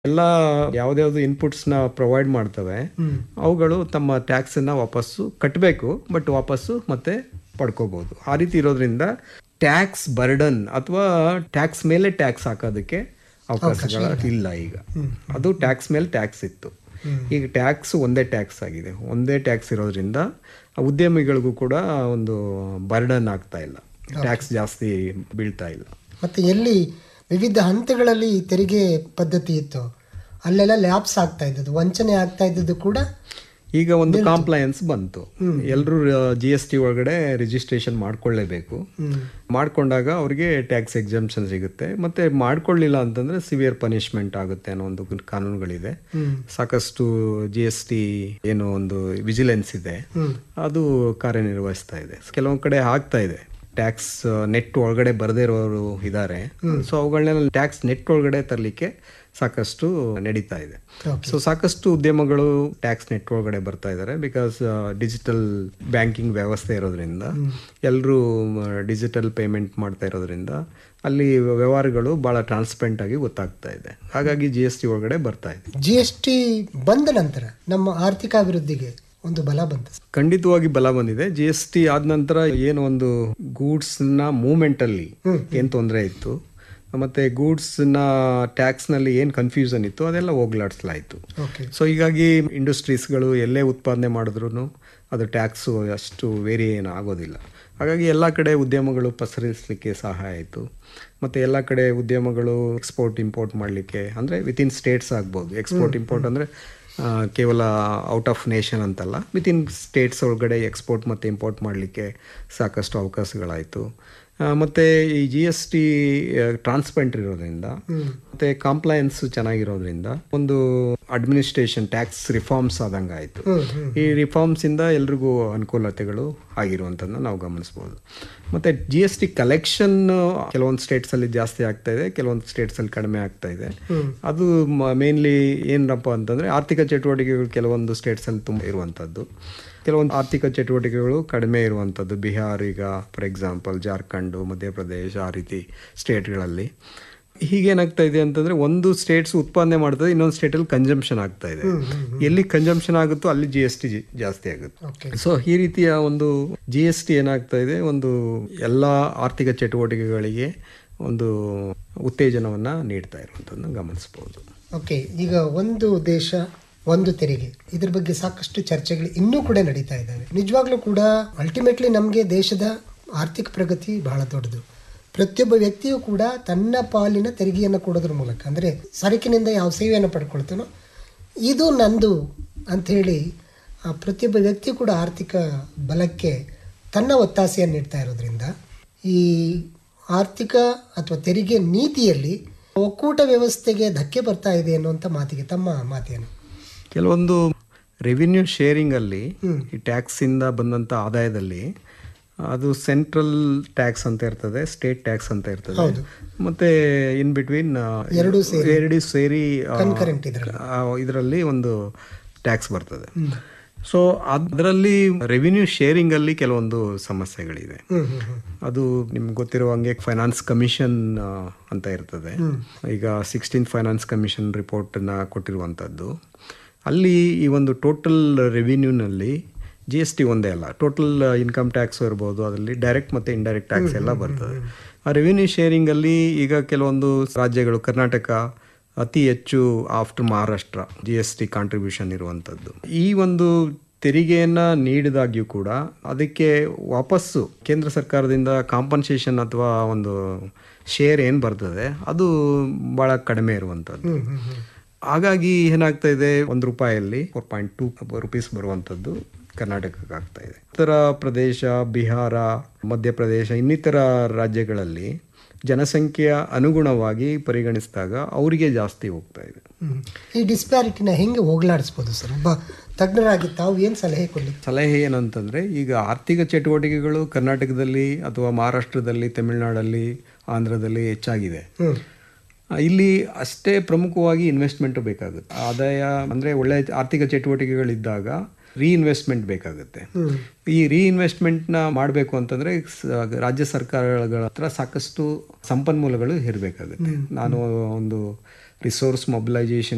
ಎಲ್ಲ ಯಾವ್ದ್ಯಾವ್ದು ಇನ್ಪುಟ್ಸ್ ನ ಪ್ರೊವೈಡ್ ಮಾಡ್ತವೆ ಅವುಗಳು ತಮ್ಮ ಟ್ಯಾಕ್ಸ್ ಅನ್ನ ವಾಪಸ್ಸು ಕಟ್ಟಬೇಕು ಬಟ್ ವಾಪಸ್ಸು ಮತ್ತೆ ಪಡ್ಕೋಬಹುದು ಆ ರೀತಿ ಇರೋದ್ರಿಂದ ಟ್ಯಾಕ್ಸ್ ಬರ್ಡನ್ ಅಥವಾ ಟ್ಯಾಕ್ಸ್ ಮೇಲೆ ಟ್ಯಾಕ್ಸ್ ಹಾಕೋದಕ್ಕೆ ಅವಕಾಶಗಳ ಇಲ್ಲ ಈಗ ಅದು ಟ್ಯಾಕ್ಸ್ ಮೇಲೆ ಟ್ಯಾಕ್ಸ್ ಇತ್ತು ಈಗ ಟ್ಯಾಕ್ಸ್ ಒಂದೇ ಟ್ಯಾಕ್ಸ್ ಆಗಿದೆ ಒಂದೇ ಟ್ಯಾಕ್ಸ್ ಇರೋದ್ರಿಂದ ಉದ್ಯಮಿಗಳಿಗೂ ಕೂಡ ಒಂದು ಬರ್ಡನ್ ಆಗ್ತಾ ಇಲ್ಲ ಟ್ಯಾಕ್ಸ್ ಜಾಸ್ತಿ ಬೀಳ್ತಾ ಇಲ್ಲ ಮತ್ತು ಎಲ್ಲಿ ವಿವಿಧ ಹಂತಗಳಲ್ಲಿ ಈ ತೆರಿಗೆ ಪದ್ಧತಿ ಇತ್ತು ಅಲ್ಲೆಲ್ಲ ಲ್ಯಾಪ್ಸ್ ಆಗ್ತಾ ಇದ್ದದ್ದು ವಂಚನೆ ಆಗ್ತಾ ಇದ್ದದ್ದು ಕೂಡ ಈಗ ಒಂದು ಕಾಂಪ್ಲಯನ್ಸ್ ಬಂತು ಎಲ್ಲರೂ ಜಿ ಎಸ್ ಟಿ ಒಳಗಡೆ ರಿಜಿಸ್ಟ್ರೇಷನ್ ಮಾಡ್ಕೊಳ್ಳೇಬೇಕು ಮಾಡ್ಕೊಂಡಾಗ ಅವ್ರಿಗೆ ಟ್ಯಾಕ್ಸ್ ಎಕ್ಸಾಮ್ಷನ್ ಸಿಗುತ್ತೆ ಮತ್ತೆ ಮಾಡ್ಕೊಳ್ಳಿಲ್ಲ ಅಂತಂದ್ರೆ ಸಿವಿಯರ್ ಪನಿಷ್ಮೆಂಟ್ ಆಗುತ್ತೆ ಅನ್ನೋ ಒಂದು ಕಾನೂನುಗಳಿದೆ ಸಾಕಷ್ಟು ಜಿ ಎಸ್ ಟಿ ಏನು ಒಂದು ವಿಜಿಲೆನ್ಸ್ ಇದೆ ಅದು ಕಾರ್ಯನಿರ್ವಹಿಸ್ತಾ ಇದೆ ಕೆಲವೊಂದ್ ಕಡೆ ಆಗ್ತಾ ಇದೆ ಟ್ಯಾಕ್ಸ್ ನೆಟ್ ಒಳಗಡೆ ಬರದೇ ಇರೋರು ಇದ್ದಾರೆ ಸೊ ಅವುಗಳನ್ನೆಲ್ಲ ಟ್ಯಾಕ್ಸ್ ನೆಟ್ ಒಳಗಡೆ ತರಲಿಕ್ಕೆ ಸಾಕಷ್ಟು ನಡೀತಾ ಇದೆ ಸೊ ಸಾಕಷ್ಟು ಉದ್ಯಮಗಳು ಟ್ಯಾಕ್ಸ್ ನೆಟ್ ಒಳಗಡೆ ಬರ್ತಾ ಇದ್ದಾರೆ ಬಿಕಾಸ್ ಡಿಜಿಟಲ್ ಬ್ಯಾಂಕಿಂಗ್ ವ್ಯವಸ್ಥೆ ಇರೋದ್ರಿಂದ ಎಲ್ಲರೂ ಡಿಜಿಟಲ್ ಪೇಮೆಂಟ್ ಮಾಡ್ತಾ ಇರೋದ್ರಿಂದ ಅಲ್ಲಿ ವ್ಯವಹಾರಗಳು ಬಹಳ ಟ್ರಾನ್ಸ್ಪರೆಂಟ್ ಆಗಿ ಗೊತ್ತಾಗ್ತಾ ಇದೆ ಹಾಗಾಗಿ ಜಿ ಎಸ್ ಟಿ ಒಳಗಡೆ ಬರ್ತಾ ಇದೆ ಜಿ ಎಸ್ ಟಿ ಬಂದ ನಂತರ ನಮ್ಮ ಆರ್ಥಿಕ ಅಭಿವೃದ್ಧಿಗೆ ಒಂದು ಬಲ ಬಂತು ಖಂಡಿತವಾಗಿ ಬಲ ಬಂದಿದೆ ಜಿ ಎಸ್ ಟಿ ಆದ ನಂತರ ಏನು ಒಂದು ಗೂಡ್ಸ್ ನ ಮೂವ್ಮೆಂಟ್ ಅಲ್ಲಿ ಏನ್ ತೊಂದರೆ ಇತ್ತು ಮತ್ತೆ ಗೂಡ್ಸ್ ನ ಟ್ಯಾಕ್ಸ್ ನಲ್ಲಿ ಏನ್ ಕನ್ಫ್ಯೂಷನ್ ಇತ್ತು ಅದೆಲ್ಲ ಹೋಗ್ಲಾಡಿಸ್ಲಾಯ್ತು ಓಕೆ ಸೊ ಹೀಗಾಗಿ ಇಂಡಸ್ಟ್ರೀಸ್ಗಳು ಎಲ್ಲೇ ಉತ್ಪಾದನೆ ಮಾಡಿದ್ರು ಅದು ಟ್ಯಾಕ್ಸು ಅಷ್ಟು ವೇರಿ ಏನು ಆಗೋದಿಲ್ಲ ಹಾಗಾಗಿ ಎಲ್ಲ ಕಡೆ ಉದ್ಯಮಗಳು ಪಸರಿಸಲಿಕ್ಕೆ ಸಹಾಯ ಆಯಿತು ಮತ್ತು ಎಲ್ಲ ಕಡೆ ಉದ್ಯಮಗಳು ಎಕ್ಸ್ಪೋರ್ಟ್ ಇಂಪೋರ್ಟ್ ಮಾಡಲಿಕ್ಕೆ ಅಂದರೆ ವಿತಿನ್ ಸ್ಟೇಟ್ಸ್ ಆಗ್ಬೋದು ಎಕ್ಸ್ಪೋರ್ಟ್ ಇಂಪೋರ್ಟ್ ಅಂದರೆ ಕೇವಲ ಔಟ್ ಆಫ್ ನೇಷನ್ ಅಂತಲ್ಲ ವಿತಿನ್ ಸ್ಟೇಟ್ಸ್ ಒಳಗಡೆ ಎಕ್ಸ್ಪೋರ್ಟ್ ಮತ್ತು ಇಂಪೋರ್ಟ್ ಮಾಡಲಿಕ್ಕೆ ಸಾಕಷ್ಟು ಅವಕಾಶಗಳಾಯಿತು ಮತ್ತು ಈ ಜಿ ಎಸ್ ಟಿ ಟ್ರಾನ್ಸ್ಪರೆಂಟ್ ಇರೋದ್ರಿಂದ ಮತ್ತು ಕಾಂಪ್ಲಯನ್ಸ್ ಚೆನ್ನಾಗಿರೋದ್ರಿಂದ ಒಂದು ಅಡ್ಮಿನಿಸ್ಟ್ರೇಷನ್ ಟ್ಯಾಕ್ಸ್ ರಿಫಾರ್ಮ್ಸ್ ಆದಂಗೆ ಆಯಿತು ಈ ರಿಫಾರ್ಮ್ಸ್ ಇಂದ ಎಲ್ರಿಗೂ ಅನುಕೂಲತೆಗಳು ಆಗಿರುವಂಥದ್ದನ್ನ ನಾವು ಗಮನಿಸ್ಬೋದು ಮತ್ತು ಜಿ ಎಸ್ ಟಿ ಕಲೆಕ್ಷನ್ ಕೆಲವೊಂದು ಸ್ಟೇಟ್ಸಲ್ಲಿ ಜಾಸ್ತಿ ಆಗ್ತಾ ಇದೆ ಕೆಲವೊಂದು ಸ್ಟೇಟ್ಸಲ್ಲಿ ಕಡಿಮೆ ಆಗ್ತಾ ಇದೆ ಅದು ಮೇನ್ಲಿ ಏನಪ್ಪ ಅಂತಂದರೆ ಆರ್ಥಿಕ ಚಟುವಟಿಕೆಗಳು ಕೆಲವೊಂದು ಸ್ಟೇಟ್ಸಲ್ಲಿ ತುಂಬ ಇರುವಂಥದ್ದು ಕೆಲವೊಂದು ಆರ್ಥಿಕ ಚಟುವಟಿಕೆಗಳು ಕಡಿಮೆ ಇರುವಂಥದ್ದು ಬಿಹಾರ್ ಈಗ ಫಾರ್ ಎಕ್ಸಾಂಪಲ್ ಜಾರ್ಖಂಡು ಮಧ್ಯಪ್ರದೇಶ ಆ ರೀತಿ ಸ್ಟೇಟ್ಗಳಲ್ಲಿ ಹೀಗೇನಾಗ್ತಾ ಇದೆ ಅಂತಂದ್ರೆ ಒಂದು ಸ್ಟೇಟ್ಸ್ ಉತ್ಪಾದನೆ ಮಾಡ್ತದೆ ಇನ್ನೊಂದು ಸ್ಟೇಟಲ್ಲಿ ಕನ್ಸಂಪ್ಷನ್ ಆಗ್ತಾ ಇದೆ ಎಲ್ಲಿ ಕನ್ಸಂಪ್ಷನ್ ಆಗುತ್ತೋ ಅಲ್ಲಿ ಜಿ ಎಸ್ ಟಿ ಜಾಸ್ತಿ ಆಗುತ್ತೆ ಓಕೆ ಸೊ ಈ ರೀತಿಯ ಒಂದು ಜಿ ಎಸ್ ಟಿ ಏನಾಗ್ತಾ ಇದೆ ಒಂದು ಎಲ್ಲ ಆರ್ಥಿಕ ಚಟುವಟಿಕೆಗಳಿಗೆ ಒಂದು ಉತ್ತೇಜನವನ್ನ ನೀಡ್ತಾ ಇರುವಂಥದ್ದನ್ನ ಗಮನಿಸಬಹುದು ಓಕೆ ಈಗ ಒಂದು ದೇಶ ಒಂದು ತೆರಿಗೆ ಇದ್ರ ಬಗ್ಗೆ ಸಾಕಷ್ಟು ಚರ್ಚೆಗಳು ಇನ್ನೂ ಕೂಡ ನಡೀತಾ ಇದ್ದಾವೆ ನಿಜವಾಗ್ಲೂ ಕೂಡ ಅಲ್ಟಿಮೇಟ್ಲಿ ನಮಗೆ ದೇಶದ ಆರ್ಥಿಕ ಪ್ರಗತಿ ಬಹಳ ದೊಡ್ಡದು ಪ್ರತಿಯೊಬ್ಬ ವ್ಯಕ್ತಿಯೂ ಕೂಡ ತನ್ನ ಪಾಲಿನ ತೆರಿಗೆಯನ್ನು ಕೊಡೋದ್ರ ಮೂಲಕ ಅಂದರೆ ಸರಕಿನಿಂದ ಯಾವ ಸೇವೆಯನ್ನು ಪಡ್ಕೊಳ್ತಾನೋ ಇದು ನಂದು ಅಂಥೇಳಿ ಆ ಪ್ರತಿಯೊಬ್ಬ ವ್ಯಕ್ತಿ ಕೂಡ ಆರ್ಥಿಕ ಬಲಕ್ಕೆ ತನ್ನ ಒತ್ತಾಸೆಯನ್ನು ನೀಡ್ತಾ ಇರೋದ್ರಿಂದ ಈ ಆರ್ಥಿಕ್ ಅಥವಾ ತೆರಿಗೆ ನೀತಿಯಲ್ಲಿ ಒಕ್ಕೂಟ ವ್ಯವಸ್ಥೆಗೆ ಧಕ್ಕೆ ಬರ್ತಾ ಇದೆ ಅನ್ನುವಂಥ ಮಾತಿಗೆ ತಮ್ಮ ಮಾತೇನು ಕೆಲವೊಂದು ರೆವಿನ್ಯೂ ಶೇರಿಂಗ್ ಅಲ್ಲಿ ಈ ಟ್ಯಾಕ್ಸ್ ಇಂದ ಬಂದಂತ ಆದಾಯದಲ್ಲಿ ಅದು ಸೆಂಟ್ರಲ್ ಟ್ಯಾಕ್ಸ್ ಅಂತ ಇರ್ತದೆ ಸ್ಟೇಟ್ ಟ್ಯಾಕ್ಸ್ ಅಂತ ಇರ್ತದೆ ಮತ್ತೆ ಇನ್ ಬಿಟ್ವೀನ್ ಎರಡೂ ಎರಡು ಸೇರಿ ಕನ್ಕರೆಂಟ್ ಇದ್ರಲ್ಲಿ ಇದರಲ್ಲಿ ಒಂದು ಟ್ಯಾಕ್ಸ್ ಬರ್ತದೆ ಸೊ ಅದರಲ್ಲಿ ರೆವಿನ್ಯೂ ಶೇರಿಂಗ್ ಅಲ್ಲಿ ಕೆಲವೊಂದು ಸಮಸ್ಯೆಗಳಿದೆ ಹ್ಮ್ ಹ್ಮ್ ಹ್ಮ್ ಅದು ನಿಮ್ಗೆ ಗೊತ್ತಿರೋ ಹಂಗೆ ಫೈನಾನ್ಸ್ ಕಮಿಷನ್ ಅಂತ ಇರ್ತದೆ ಈಗ ಸಿಕ್ಸ್ಟೀನ್ ಫೈನಾನ್ಸ್ ಕಮಿಷನ್ ರಿಪೋರ್ಟನ್ನ ಕೊಟ್ಟಿರುವಂಥದ್ದು ಅಲ್ಲಿ ಈ ಒಂದು ಟೋಟಲ್ ರೆವಿನ್ಯೂನಲ್ಲಿ ಜಿ ಎಸ್ ಟಿ ಒಂದೇ ಅಲ್ಲ ಟೋಟಲ್ ಇನ್ಕಮ್ ಟ್ಯಾಕ್ಸ್ ಇರ್ಬೋದು ಅದರಲ್ಲಿ ಡೈರೆಕ್ಟ್ ಮತ್ತು ಇಂಡೈರೆಕ್ಟ್ ಟ್ಯಾಕ್ಸ್ ಎಲ್ಲ ಬರ್ತದೆ ಆ ರೆವಿನ್ಯೂ ಶೇರಿಂಗಲ್ಲಿ ಈಗ ಕೆಲವೊಂದು ರಾಜ್ಯಗಳು ಕರ್ನಾಟಕ ಅತಿ ಹೆಚ್ಚು after Maharashtra G S T contribution ಇರುವಂಥದ್ದು ಈ ಒಂದು ತೆರಿಗೆಯನ್ನ ನೀಡಿದಾಗ್ಯೂ ಕೂಡ ಅದಕ್ಕೆ ವಾಪಸ್ಸು ಕೇಂದ್ರ ಸರ್ಕಾರದಿಂದ ಕಾಂಪನ್ಸೇಷನ್ ಅಥವಾ ಒಂದು ಶೇರ್ ಏನು ಬರ್ತದೆ ಅದು ಭಾಳ ಕಡಿಮೆ ಇರುವಂಥದ್ದು ಹ್ಮ್ ಹ್ಮ್ ಹ್ಮ್ ಹಾಗಾಗಿ ಏನಾಗ್ತಾ ಇದೆ ಒಂದು ರೂಪಾಯಲ್ಲಿ ಫೋರ್ ಪಾಯಿಂಟ್ ಟೂ ರುಪೀಸ್ ಬರುವಂಥದ್ದು ಕರ್ನಾಟಕಕ್ಕೆ ಆಗ್ತಾ ಇದೆ ಉತ್ತರ ಪ್ರದೇಶ ಬಿಹಾರ ಮಧ್ಯಪ್ರದೇಶ ಇನ್ನಿತರ ರಾಜ್ಯಗಳಲ್ಲಿ ಜನಸಂಖ್ಯೆಯ ಅನುಗುಣವಾಗಿ ಪರಿಗಣಿಸಿದಾಗ ಅವರಿಗೆ ಜಾಸ್ತಿ ಹೋಗ್ತಾ ಇದೆ ಹ್ಮ್. ಈ ಡಿಸ್ಪ್ಯಾರಿಟಿನ ಹೆಂಗೆ ಹೋಗ್ಲಾಡಿಸ್ಬೋದು ಸರ್ ಒಬ್ಬ ತಜ್ಞರಾಗಿ ತಾವು ಏನು ಸಲಹೆ ಕೊಡ್ಲಿ ಸಲಹೆ ಏನಂತಂದ್ರೆ ಈಗ ಆರ್ಥಿಕ ಚಟುವಟಿಕೆಗಳು ಕರ್ನಾಟಕದಲ್ಲಿ ಅಥವಾ ಮಹಾರಾಷ್ಟ್ರದಲ್ಲಿ ತಮಿಳುನಾಡಲ್ಲಿ ಆಂಧ್ರದಲ್ಲಿ ಹೆಚ್ಚಾಗಿದೆ ಹ್ಮ್ ಆ, ಇಲ್ಲಿ ಅಷ್ಟೇ ಪ್ರಮುಖವಾಗಿ ಇನ್ವೆಸ್ಟ್ಮೆಂಟ್ ಬೇಕಾಗುತ್ತೆ ಆದಾಯ ಅಂದ್ರೆ ಒಳ್ಳೆ ಆರ್ಥಿಕ ಚಟುವಟಿಕೆಗಳಿದ್ದಾಗ ರೀಇನ್ವೆಸ್ಟ್ಮೆಂಟ್ ಬೇಕಾಗುತ್ತೆ ಹ್ಮ್ ಈ ರೀಇನ್ವೆಸ್ಟ್ಮೆಂಟ್ನ ಮಾಡಬೇಕು ಅಂತಂದ್ರೆ ಸ- ರಾಜ್ಯ ಸರ್ಕಾರಗಳ ಹತ್ರ ಸಾಕಷ್ಟು ಸಂಪನ್ಮೂಲಗಳು ಇರಬೇಕಾಗುತ್ತೆ ನಾನು ಒಂದು ರಿಸೋರ್ಸ್ ಮೊಬಿಲೈಸೇಷನ್